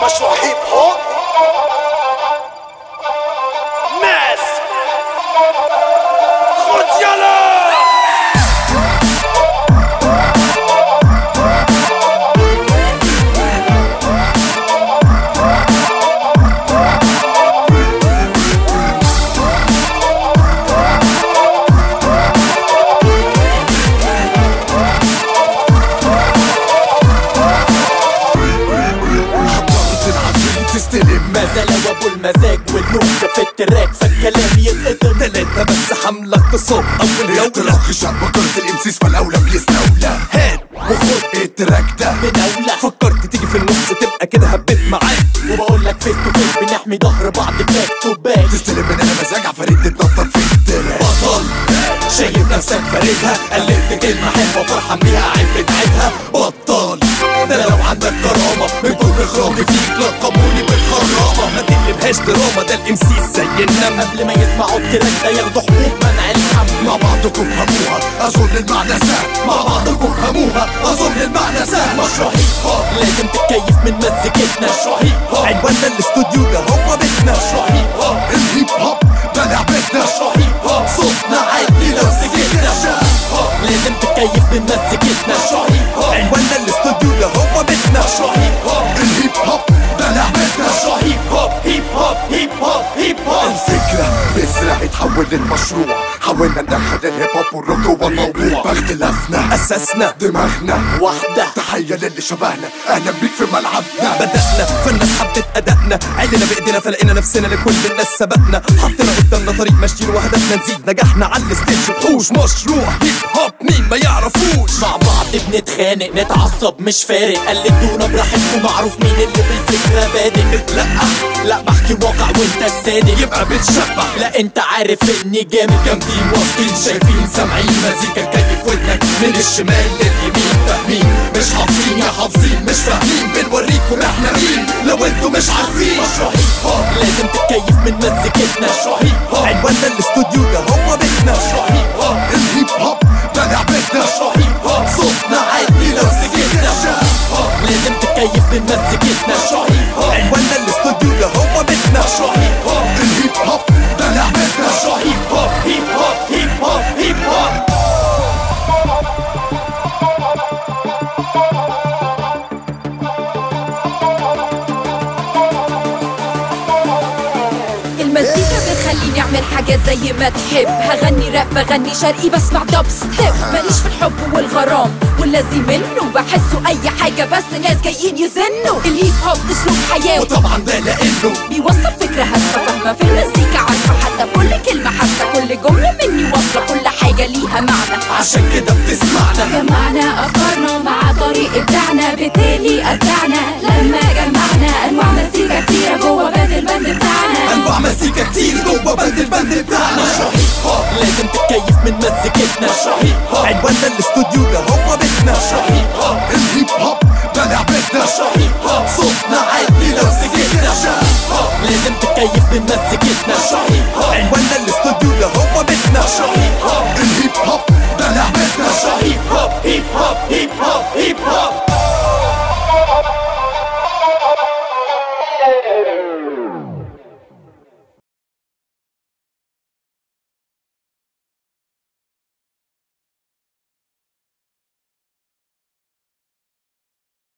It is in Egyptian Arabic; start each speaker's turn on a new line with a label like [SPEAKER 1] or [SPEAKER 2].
[SPEAKER 1] مشروع هيب هوب ماس خد يلا
[SPEAKER 2] حضرت العفريت تستلم
[SPEAKER 3] مازال ابو المزاج والنوم في التراك فالكلام يتقدر
[SPEAKER 2] تلاتة بس حملك تصب أول جولة اختراق شعب بكرة الإمسيس فالأولى بيستولى هات وخد التراك ده
[SPEAKER 3] بنولة
[SPEAKER 2] فكرت تيجي في النص تبقى كده هبيت معاك
[SPEAKER 3] وبقول لك فيس تو فيس بنحمي ظهر بعض باك تو باك
[SPEAKER 2] تستلم من انا مزاج عفاريت تتنطط في التراك بطل شايف نفسك فاردها قلبت كلمة حلوة فرحان بيها عيب بتعبها بطل ده لو عندك كرامة من كتر خرامي فيك لقبوني بالخرامة ما تقلبهاش دراما ده الامسيس زي النمل
[SPEAKER 3] قبل ما يسمعوا التراك ده ياخدوا حبوب منع الحمل
[SPEAKER 2] مع بعضكم فهموها اظن المعنى سهل مع بعضكم فهموها اظن المعنى سهل مشروع هيب هوب
[SPEAKER 3] لازم تتكيف من مزيكتنا
[SPEAKER 2] مشروع هيب هوب
[SPEAKER 3] عنواننا الاستوديو ده هو بيتنا
[SPEAKER 2] مشروع هيب هوب الهيب هوب ده لعبتنا مشروع هيب هوب
[SPEAKER 3] صوتنا عالي لو سكتنا لازم تتكيف من مزيكتنا
[SPEAKER 2] مشروع هيب هوب
[SPEAKER 3] عنواننا الاستوديو ده هو بيتنا
[SPEAKER 2] مشروع هيب هوب الهيب هوب ده لعبتنا
[SPEAKER 3] مشروع هيب هوب هيب هوب هيب هوب هيب هوب
[SPEAKER 2] الفكرة بسرعة اتحول للمشروع حاولنا ندخل الهيب هوب والروك جوه الموضوع باختلافنا
[SPEAKER 3] اساسنا
[SPEAKER 2] دماغنا
[SPEAKER 3] واحدة
[SPEAKER 2] تحية للي شبهنا اهلا بيك في ملعبنا
[SPEAKER 3] بدأنا فالناس حبت أدائنا علينا بإيدينا فلقينا نفسنا لكل الناس سبقنا حطينا قدامنا طريق ماشيين وهدفنا نزيد نجاحنا على الستيج وحوش مشروع هيب هوب مين ما يعرفوش مع بعض بنتخانق نتعصب مش فارق قلدونا براحتكم معروف مين اللي بالفكرة بادئ لا لا بحكي واقع وانت الصادق
[SPEAKER 2] يبقى بتشبع
[SPEAKER 3] لا انت عارف اني جامد
[SPEAKER 2] جامدين واثقين شايفين سامعين مزيكا كيف ودنك من الشمال لليمين فاهمين مش حافظين يا حافظين مش فاهمين بنوريكم احنا مين لو انتوا مش عارفين مشروع هيب هوب
[SPEAKER 3] لازم تتكيف من مزيكتنا
[SPEAKER 2] مشروع هيب هوب
[SPEAKER 3] عنواننا الاستوديو ده هو بيتنا
[SPEAKER 2] مشروع هيب هوب الهيب هوب ده لعبتنا مشروع هيب هوب
[SPEAKER 3] صوتنا عالي لو سكتنا لازم تتكيف من مزيكتنا
[SPEAKER 2] مشروع هيب هوب
[SPEAKER 3] عنواننا الاستوديو ده هو بيتنا
[SPEAKER 2] مشروع هيب هوب الهيب هوب ده لعبتنا
[SPEAKER 3] مشروع هيب هوب هيب هوب هيب هوب هيب هوب
[SPEAKER 4] المزيكا بتخليني اعمل حاجة زي ما تحب هغني راب بغني شرقي بسمع دب ستيب ماليش في الحب والغرام والذي منه بحسه اي حاجة بس ناس جايين يزنوا الهيب هوب اسلوب حياة
[SPEAKER 2] وطبعا ده لانه
[SPEAKER 4] بيوصل فكرة هادفة فاهمة في المزيكا عارفة حتى كل كلمة حاسة كل جملة مني واصلة كل حاجة ليها معنى
[SPEAKER 2] عشان كده بتسمعنا
[SPEAKER 4] جمعنا افكارنا مع طريق ابداعنا بالتالي ابدعنا لما جمعنا انواع مزيكا كتيرة جوه بند البند بتاعنا
[SPEAKER 2] انواع مزيكا كتير جوه بند البند بتاعنا مشروع هيب هوب
[SPEAKER 3] لازم تتكيف من مزيكتنا
[SPEAKER 2] مشروع هيب هوب
[SPEAKER 3] عنواننا الاستوديو ده هو بيتنا
[SPEAKER 2] مشروع هيب